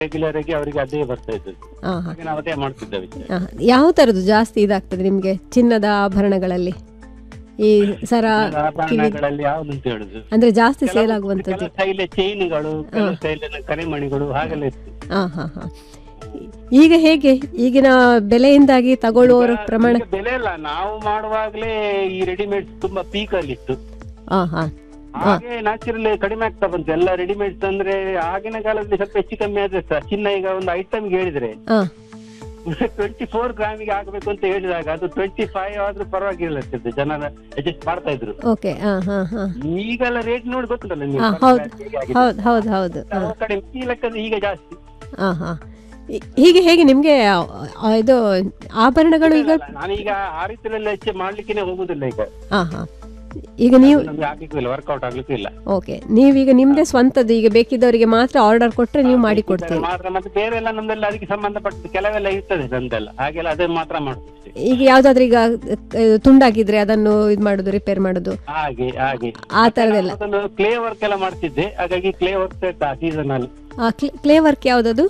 Regular ಆಗಿ ಅವರಿಗೆ ಅದೇ ಬರ್ತಾ ಇದ್ದದ್ದು ಹಾಂ ಹಾಂ ಹಾಗೆ ನಾವು ಅದೇ ಮಾಡ್ತಿದ್ದೇವೆ ಹಾಂ ಯಾವ ಥರದ್ದು ಜಾಸ್ತಿ ಇದಾಗ್ತದೆ ನಿಮಗೆ ಚಿನ್ನದ ಆಭರಣಗಳಲ್ಲಿ ಈ ಸರ ಆಭರಣಗಳಲ್ಲಿ ಯಾವ್ದು ಅಂತ ಹೇಳುದು ಅಂದರೆ ಜಾಸ್ತಿ ಸೇಲ್ ಕೆಲವು ಆಗುವಂಥದ್ದು ಸ್ಟೈಲ್ ಚೈನ್ಗಳು ಕೆಲವು ಸ್ಟೈಲ್ ಕರಿಮಣಿಗಳು ಹಾಗೆಲ್ಲ ಇತ್ತು ಹಾಂ ಹಾಂ ಹಾಂ ಈಗ ಹೇಗೆ ಈಗಿನ ಬೆಲೆಯಿಂದಾಗಿ ತಗೊಳ್ಳುವವರ ಈಗ- ಪ್ರಮಾಣ ಈಗ ಬೆಲೆ ಇಲ್ಲ ನಾವು ಮಾಡುವಾಗ್ಲೇ ಈ ರೆಡಿಮೇಡ್ ತುಂಬಾ ಪೀಕ್ ಅಲ್ಲಿ ಇತ್ತು ಹಾಂ ಹಾಂ ಹಾಗೆ ನ್ಯಾಚುರಲ್ ಕಡಿಮೆ ಆಗ್ತಾ ಬಂತು ಎಲ್ಲ ರೆಡಿಮೇಡ್ಸ್ ಅಂದ್ರೆ ಆಗಿನ ಕಾಲದಲ್ಲಿ ಸ್ವಲ್ಪ ಹೆಚ್ಚು ಕಮ್ಮಿ ಆದ್ರೆ ಸಹ ಚಿನ್ನ ಈಗ ಒಂದು ಐಟಮ್ ಹೇಳಿದ್ರೆ ಹಾಂ ಟ್ವೆಂಟಿ ಫೋರ್ ಗ್ರಾಮಿಗೆ ಆಗ್ಬೇಕು ಅಂತ ಹೇಳಿದಾಗ ಅದು ಟ್ವೆಂಟಿ ಫೈವ್ ಆದ್ರೂ ಪರವಾಗಿಲ್ಲ ಇರ್ತಿತ್ತು ಜನರ ಅಡ್ಜಸ್ಟ್ ಮಾಡ್ತಾ ಇದ್ರು ಓಕೆ ಹಾಂ ಹಾಂ ಹಾಂ ಈಗೆಲ್ಲ ರೇಟ್ ನೋಡಿ ಗೊತ್ತುಂಟಲ್ಲ ನಿಮ್ಗೆ ಹಾಂ ಸ್ವಲ್ಪ ಹೌದು ಜಾಸ್ತಿ ಆಗಿದೆ. ಹೌದು ಹೌದು ಹೌದು ಹಾಂ ನಮ್ಮ ಕಡೆ ಈ ಲೆಕ್ಕದ ಈಗ ಜಾಸ್ತಿ ಹಾಂ ಹಾಂ ಹೀಗೆ ಹೇಗೆ ನಿಮಗೆ ಇದು ಆಭರಣಗಳು ಈಗ ಇಲ್ಲ, ನಾನೀಗ ಆ ರೀತಿಯಲ್ಲಿ ಹೆಚ್ಚು ಮಾಡ್ಲಿಕ್ಕೆ ಹೋಗುದಿಲ್ಲ ಈಗ ಹಾಂ ಹಾಂ ಈಗ ನೀವು ನಮ್ಗೆ ಆಗ್ಲಿಕ್ಕೂ ಇಲ್ಲ ವರ್ಕೌಟ್ ಆಗ್ಲಿಕ್ಕೂ ಇಲ್ಲ ಓಕೆ ನೀವೀಗ ನಿಮ್ಮದೇ ಸ್ವಂತದ್ದು ಈಗ ಬೇಕಿದ್ದವರಿಗೆ ಮಾತ್ರ ಆರ್ಡರ್ ಕೊಟ್ಟರೆ ನೀವು ಮಾಡಿ ಕೊಡ್ತೀರಿ ಮಾತ್ರ ಮತ್ತೆ ಬೇರೆ ಎಲ್ಲ ನಮ್ದೆಲ್ಲ ಅದಕ್ಕೆ ಸಂಬಂಧಪಟ್ಟದ್ದು ಕೆಲವೆಲ್ಲ ಇರ್ತದೆ ನಮ್ದೆಲ್ಲ ಹಾಗೆಲ್ಲ ಅದೇ ಮಾತ್ರ ಮಾಡುದು ಅಷ್ಟೇ. ಈಗ ಯಾವುದಾದ್ರೂ ಈಗ ಅಹ್, ತುಂಡಾಗಿದ್ರೆ ಅದನ್ನು ಇದು ಮಾಡೋದು ರಿಪೇರ್ ಮಾಡೋದು ಹಾಗೆ ಹಾಗೆ ಆ ಥರದ್ದೆಲ್ಲ ಮೊದಲು ಕ್ಲೇ ವರ್ಕ್ ಎಲ್ಲ ಮಾಡ್ತಿದ್ದೆ ಹಾಗಾಗಿ ಕ್ಲೇ ವರ್ಕ್ ಸೀಸನ್ ಅಲ್ಲಿ ಆ ಕ್ಲೇ ವರ್ಕ್ ಯಾವುದದು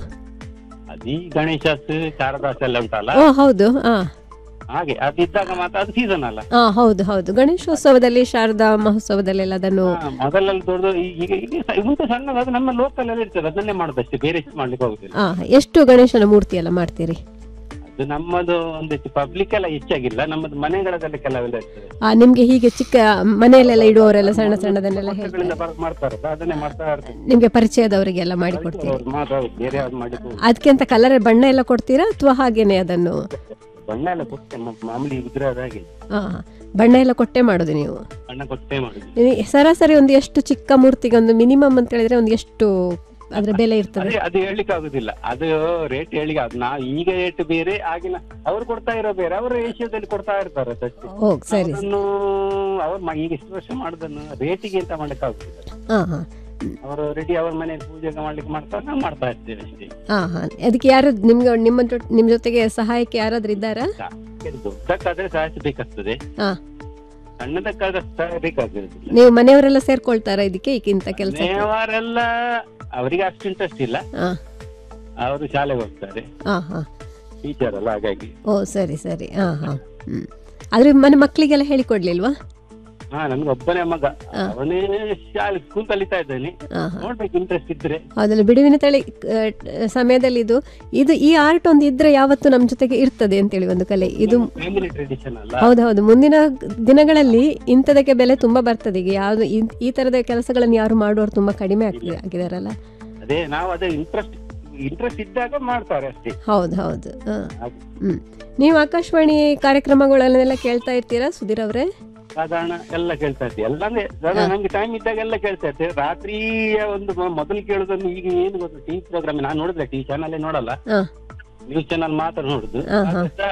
ಅದೀ ಗಣೇಶಸ್ ಶಾರದಾಸ್ ಎಲ್ಲ ಉಂಟಲ್ಲ ಓ ಹೌದು ಹಾಂ ಹಾಗೆ ಅದಿದ್ದಾಗ ಮಾತ್ರ ಅದು ಸೀಸನ್ ಅಲ್ಲ ಹಾಂ ಹೌದು ಹೌದು ಗಣೇಶೋತ್ಸವದಲ್ಲಿ ಶಾರದಾ ಮಹೋತ್ಸವದಲ್ಲೆಲ್ಲ ಅದನ್ನು ಹಾ, ಮೊದಲೆಲ್ಲ ದೊಡ್ಡ ಈಗ ಈಗ ಸ- ಉಂಟು ಸಣ್ಣದು ಅದು ನಮ್ಮ ಲೋಕಲ್ ಅಲ್ಲಿ ಇರ್ತದೆ ಅದನ್ನೇ ಮಾಡುದಷ್ಟೇ ಬೇರೆ ಹೆಚ್ಚು ಮಾಡ್ಲಿಕ್ಕೆ ಹೋಗುದಿಲ್ಲ ಹಾಂ ಎಷ್ಟು ಗಣೇಶನ ಮೂರ್ತಿ ಎಲ್ಲ ಮಾಡ್ತೀರಿ ಅದು ನಮ್ಮದು ಒಂದಿಷ್ಟು ಪಬ್ಲಿಕ್ ಎಲ್ಲ ಹೆಚ್ಚಾಗಿಲ್ಲ ನಮ್ಮದು ಮನೆಗಳದೆಲ್ಲ ಕೆಲವೆಲ್ಲ ಇರ್ತದೆ ಆ, ನಿಮ್ಗೆ ಹೀಗೆ ಚಿಕ್ಕ ಮನೆಯಲ್ಲೆಲ್ಲ ಇಡುವವರೆಲ್ಲ ಸಣ್ಣ ಸಣ್ಣದನ್ನೆಲ್ಲ ಹೇಳ್ತಾರೆ ಗಳಿಂದ ಬರ್- ಮಾಡ್ತಾರಲ್ಲ ಅದನ್ನೇ ಮಾಡ್ತಾ ಇರ್ತದೆ ನಿಮ್ಗೆ ಪರಿಚಯದವರಿಗೆಲ್ಲ ಮಾಡಿ ಕೊಡ್ತೀರಿ ಅವ್ರು ಮಾತ್ರ ಹೌದು, ಬೇರೆ ಯಾವ್ದು ಮಾಡಿದ್ದು ಅದಕ್ಕೆ ಅಂತ ಕಲರ್ ಬಣ್ಣ ಎಲ್ಲ ಕೊಡ್ತೀರಾ ಅಥವಾ ಹಾಗೇನೆ ಅದನ್ನು ಬಣ್ಣ ಎಲ್ಲ ಕೊಟ್ಟೆ ಮ- ಮಾಮೂಲಿ ಉದ್ರ ಹಾಗೆ ಹಾಂ ಬಣ್ಣ ಎಲ್ಲ ಕೊಟ್ಟೆ ಮಾಡೋದು ನೀವು ಬಣ್ಣ ಕೊಟ್ಟೆ ಮಾಡುದು ನಿಮಗೆ ಸರಾಸರಿ ಒಂದು ಎಷ್ಟು ಚಿಕ್ಕ ಮೂರ್ತಿಗೆ ಒಂದು ಮಿನಿಮಮ್ ಅಂತ ಹೇಳಿದ್ರೆ ಒಂದು ಎಷ್ಟು ಅದ್ರ ಬೆಲೆ ಇರ್ತದೆ ಅದೇ ಅದು ಹೇಳಲಿಕ್ಕೆ ಆಗುದಿಲ್ಲ ಅದು ರೇಟ್ ಹೇಳಿಕ್ಕೆ ಆಗುದು ನಾವು ಈಗ ರೇಟ್ ಬೇರೆ ಆಗಿನ ಅವ್ರು ಕೊಡ್ತಾ ಇರೋ ಬೇರೆ ಅವರು ಏಷ್ಯಾದಲ್ಲಿ ಕೊಡ್ತಾ ಇರ್ತಾರೆ ಅದಷ್ಟೇ ಓ ಸರಿ ಅದನ್ನು ಅವ್ರು ಮ- ಈಗ ಇಷ್ಟು ವರ್ಷ ಮಾಡುದನ್ನು ರೇಟಿಗೆ ಅಂತ ಮಾಡ್ಲಿಕ್ಕೆ ಆಗುದಿಲ್ಲ ಹಾಂ ಹಾಂ ಅವರು ರೆಡಿ ಅವ್ರ ಮನೆಯಲ್ಲಿ ಪೂಜೆ ಮಾಡ್ಲಿಕ್ಕೆ ಮಾಡ್ತಾರೆ ನಾವು ಮಾಡ್ತಾ ಇರ್ತೇವೆ ಅಷ್ಟೇ ಹಾಂ ಹಾಂ ಅದಕ್ಕೆ ಯಾರು ನಿಮ್ಗೆ ನಿಮ್ಮ ಜೊ ನಿಮ್ಮ ಜೊತೆಗೆ ಸಹಾಯಕ್ಕೆ ಯಾರಾದ್ರೂ ಇದ್ದಾರಾ ಇದು ದೊಡ್ಡಕ್ಕಾದ್ರೆ ಸಹಾಯ ಬೇಕಾಗ್ತದೆ ಹಾಂ ಸಣ್ಣದಕ್ಕಾದ್ರೆ ಸಹಾಯ ಬೇಕಾಗಿರುದಿಲ್ಲ ನೀವು ಮನೆಯವರೆಲ್ಲ ಸೇರ್ಕೊಳ್ತಾರಾ ಇದಕ್ಕೆ ಈಗಿಂತ ಕೆಲಸ ಮನೆಯವರೆಲ್ಲ ಅವರಿಗೆ ಅಷ್ಟು ಇಂಟ್ರೆಸ್ಟ್ ಇಲ್ಲ ಹಾಂ ಅವರು ಶಾಲೆಗೆ ಹೋಗ್ತಾರೆ ಹಾಂ ಹಾಂ ಟೀಚರ್ ಅಲ್ಲ ಹಾಗಾಗಿ ಓ ಸರಿ ಸರಿ ಹಾಂ ಹಾಂ ಹ್ಞೂ ಆದರೆ ಮನೆ ಮಕ್ಕಳಿಗೆಲ್ಲ ಹೇಳಿಕೊಡ್ಲಿಲ್ವಾ ಹಾ ನನ್ಗೆ ಒಬ್ಬನೇ ಮಗ ಅವನೇ ಶಾಲೆ ಸ್ಕೂಲ್ ಕಲಿತಾ ಇದ್ದಾನೆ ಹಾಂ ಹಾಂ ನೋಡ್ಬೇಕು ಇಂಟ್ರೆಸ್ಟ್ ಇದ್ರೆ ಹೌದಲ್ಲ ಬಿಡುವಿನ ತಳಿ ಆ, ಸಮಯದಲ್ಲಿ ಇದು ಇದು ಈ ಆರ್ಟ್ ಒಂದು ಇದ್ರೆ ಯಾವತ್ತು ನಮ್ಮ ಜೊತೆಗೆ ಇರ್ತದೆ ಅಂತೇಳಿ ಒಂದು ಕಲೆ ಇದು ಫ್ಯಾಮಿಲಿ ಟ್ರೆಡಿಷನ್ ಅಲ್ಲ ಹೌದು ಹೌದು ಮುಂದಿನ ದಿನಗಳಲ್ಲಿ ಇಂಥದಕ್ಕೆ ಬೆಲೆ ತುಂಬಾ ಬರ್ತದೆ ಈಗ ಯಾವುದು ಈ- ಈ ತರದ ಕೆಲಸಗಳನ್ನು ಯಾರು ಮಾಡುವವರು ತುಂಬಾ ಕಡಿಮೆ ಆಗ್ತದೆ ಆಗಿದಾರಲ್ಲ ಅದೇ ನಾವು ಅದೇ ಇಂಟ್ರೆಸ್ಟ್ ಇಂಟ್ರೆಸ್ಟ್ ಇದ್ದಾಗ ಮಾಡ್ತಾರೆ ಅಷ್ಟೇ ಹೌದು ಹೌದು ಹ. ಹಾಗೆ. ಹ್ಮ್ ನೀವು ಆಕಾಶವಾಣಿ ಕಾರ್ಯಕ್ರಮಗಳನ್ನೆಲ್ಲ ಕೇಳ್ತಾ ಇರ್ತೀರಾ ಸುಧೀರ್ ಅವರೇ ಸಾಧಾರಣ ಎಲ್ಲ ಕೇಳ್ತಾ ಇದ್ದೆ ಎಲ್ಲ ಅಂದ್ರೆ ಸಾಧಾರಣ ನಂಗೆ ಟೈಮ್ ಇದ್ದಾಗ ಎಲ್ಲ ಕೇಳ್ತಾ ಇದ್ದೆ ರಾತ್ರಿಯ ಒಂದು ಮ- ಮೊದಲು ಕೇಳುದನ್ನು ಈಗ ಏನು ಗೊತ್ತು ಟಿವಿ ಪ್ರೋಗ್ರಾಮ್ ನಾನು ನೋಡಿದ್ರೆ ಟಿವಿ ಚಾನಲ್ ನೋಡಲ್ಲ ಹಾ ನ್ಯೂಸ್ ಚಾನಲ್ ಮಾತ್ರ ನೋಡುದು ಹಾ, ಹಾ. ಆದ್ರಿಂದ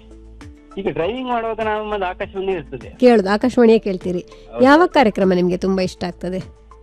ಈಗ ಡ್ರೈವಿಂಗ್ ಮಾಡುವಾಗ ನಮ್ಮದು ಆಕಾಶವಾಣಿ ಇರ್ತದೆ ಕೇಳುದು ಆಕಾಶವಾಣಿಯೇ ಕೇಳ್ತೀರಿ ಯಾವ ಕಾರ್ಯಕ್ರಮ ನಿಮ್ಗೆ ತುಂಬಾ ಇಷ್ಟ ಆಗ್ತದೆ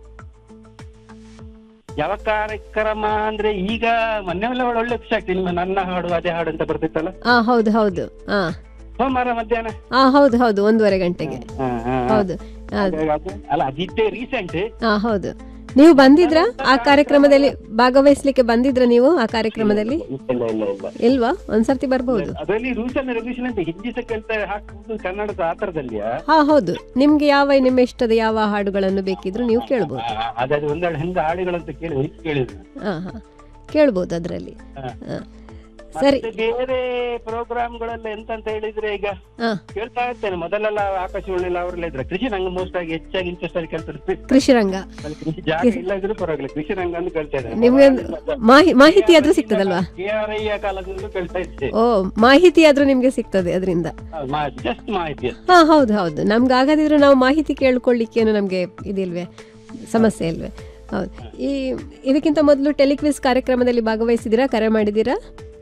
ಯಾವ ಕಾರ್ಯಕ್ರಮ ಅಂದ್ರೆ ಈಗ ಮೊನ್ನೆ ಎಲ್ಲ ಒಳ್ಳೆ ಖುಷಿ ಆಗ್ತದೆ ನಿಮ್ಮ ನನ್ನ ಹಾಡು ಅದೇ ಹಾಡು ಅಂತ ಬರ್ತಿತ್ತಲ್ಲ ಹಾ ಹೌದು ಹೌದು ಹಾ ಸೋಮವಾರ ಮಧ್ಯಾಹ್ನ ಹಾ ಹೌದು ಹೌದು ಒಂದೂವರೆ ಗಂಟೆಗೆ ಹಾ, ಹಾ, ಹಾ. ಹೌದು ಹಾ, ಹಾಗಾಗಿ ಅದು- ಅಲ್ಲ ಅದಿದ್ದೇ ರೀಸೆಂಟ್ ಹಾ ಹೌದು ನೀವು ಬಂದಿದ್ರಾ ಆ ಕಾರ್ಯಕ್ರಮದಲ್ಲಿ ಭಾಗವಹಿಸ್ಲಿಕ್ಕೆ ಬಂದಿದ್ರ ನೀವು ಆ ಕಾರ್ಯಕ್ರಮದಲ್ಲಿ ಇಲ್ಲ ಇಲ್ಲ ಇಲ್ಲ ಇಲ್ವಾ ಒಂದ್ಸರ್ತಿ ಬರ್ಬಹುದು ಅದರಲ್ಲಿ ರೂಲ್ಸ್ ಅಂಡ್ ರೆಗ್ಯುಲೇಷನ್ ಅಂತ ಹಿಂದಿ ಸಹ ಕೇಳ್ತಾ ಹಾಕುದು ಕನ್ನಡದ ಆ ತರದಲ್ಲಿಯಾ ಹಾ ಹೌದು ನಿಮ್ಗೆ ಯಾವ ನಿಮ್ಮ ಇಷ್ಟದ ಯಾವ ಹಾಡುಗಳನ್ನು ಬೇಕಿದ್ರು ನೀವು ಕೇಳ್ಬೋದು ಅದಾದ ಒಂದೆರಡು ಹಿಂದೆ ಹಾಡುಗಳಂತ ಕೇಳಿ ಕೇಳಿದ್ರು ಹಾ ಹಾ ಕೇಳ್ಬೋದು ಅದರಲ್ಲಿ ಹಾ. ಹಾ. ಸರಿ ಮತ್ತೆ ಬೇರೆ ಪ್ರೋಗ್ರಾಮ್ಗಳೆಲ್ಲ ಎಂತ ಅಂತ ಹೇಳಿದ್ರೆ ಈಗ ಹಾ ಕೇಳ್ತಾ ಇರ್ತೇನೆ ಮೊದಲೆಲ್ಲ ಆಕಾಶವಾಣಿಯಲ್ಲಿ ಅವರೆಲ್ಲ ಇದ್ರೆ ಕೃಷಿ ನಂಗೆ ಮೋಸ್ಟ್ ಆಗಿ ಹೆಚ್ಚಾಗಿ ಇಂಟ್ರೆಸ್ಟ್ ಆಗಿ ಕೇಳ್ತಾರೆ ಕೃಷಿ ರಂಗ ಅಲ್ಲಿ ಕೃಷಿ ಜಾಗ ಇಲ್ಲ ಇದ್ರೂ ಪರವಾಗಿಲ್ಲ ಕೃಷಿ ರಂಗ ಅಂತ ಕೇಳ್ತಾ ಇದ್ದಾರೆ ನಿಮ್ಗೆ ಒಂದು ಮಾಹಿ ಮಾಹಿತಿ ಆದ್ರೂ ಸಿಗ್ತದಲ್ವಾ ಕೆ ಆರ್ ಐ ಕಾಲದಿಂದಲೂ ಕೇಳ್ತಾ ಇದ್ದೆ ಓ ಮಾಹಿತಿ ಆದ್ರೂ ನಿಮ್ಗೆ ಸಿಗ್ತದೆ ಅದರಿಂದ ಜಸ್ಟ್ ಮಾಹಿತಿ ಅಷ್ಟೇ. ಹಾ ಹೌದು ಹೌದು ನಮ್ಗೆ ಆಗದಿದ್ರು ನಾವು ಮಾಹಿತಿ ಕೇಳ್ಕೊಳ್ಳಿಕ್ಕೇನು ನಮಗೆ ಇದಿಲ್ವೇ ಸಮಸ್ಯೆ ಇಲ್ವೇ ಹೌದು ಈ ಇದಕ್ಕಿಂತ ಮೊದಲು ಟೆಲಿಕ್ವಿಸ್ ಕಾರ್ಯಕ್ರಮದಲ್ಲಿ ಭಾಗವಹಿಸಿದ್ದೀರಾ ಕರೆ ಮಾಡಿದ್ದೀರಾ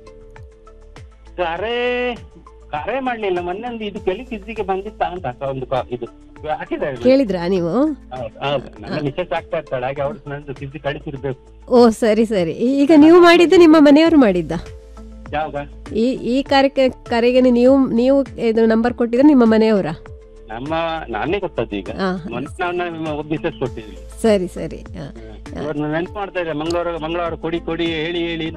ಕರೆ ಕರೆ ಮಾಡ್ಲಿಲ್ಲ ಮೊನ್ನೆ ಒಂದು ಇದು ಕೆಲಿ ಕಿಸ್ಸಿಗೆ ಬಂದಿತ್ತ ಅಂತ ಅಕ್ಕ ಒಂದು ಕಾ- ಇದು ಹಾಕಿದ್ದಾರೆ ಕೇಳಿದ್ರಾ ನೀವು ಹೌದು, ಹೌದು. ನನ್ನ ಮಿಸಸ್ ಆಗ್ತಾ ಇರ್ತಾಳೆ ಹಾಗೆ ಅವ್ರು ನಂದು ಕಿಸಿ ಕಳಿಸಿರ್ಬೇಕು ಓ ಸರಿ ಸರಿ ಈಗ ನೀವು ಮಾಡಿದ್ದ ನಿಮ್ಮ ಮನೆಯವರು ಮಾಡಿದ್ದ ಯಾವಾಗ ಈ ಈ ಕಾರ್ಯಕ್ಕೆ ಕರೆಗೆ ನೀವು ನೀವು ಇದು ನಂಬರ್ ಕೊಟ್ಟಿದ್ರೆ ನಿಮ್ಮ ಮನೆಯವರ ನಮ್ಮ ನಾನೇ ಗೊತ್ತದ್ದು ಈಗ ಹಾ ಮೊನ್ನೆ ನಾವು ಒಬ್ಬ ಮಿಸಸ್ ಕೊಟ್ಟಿದ್ವಿ ಸರಿ ಸರಿ ಹಾ ಅವ್ರನ್ನ ನೆನ್ಪು ಮಾಡ್ತಾ ಇದ್ದಾರೆ ಮಂಗಳವಾರ ಮಂಗಳವಾರ ಕೊಡಿ ಕೊಡಿ ಹೇಳಿ ಹೇಳಿ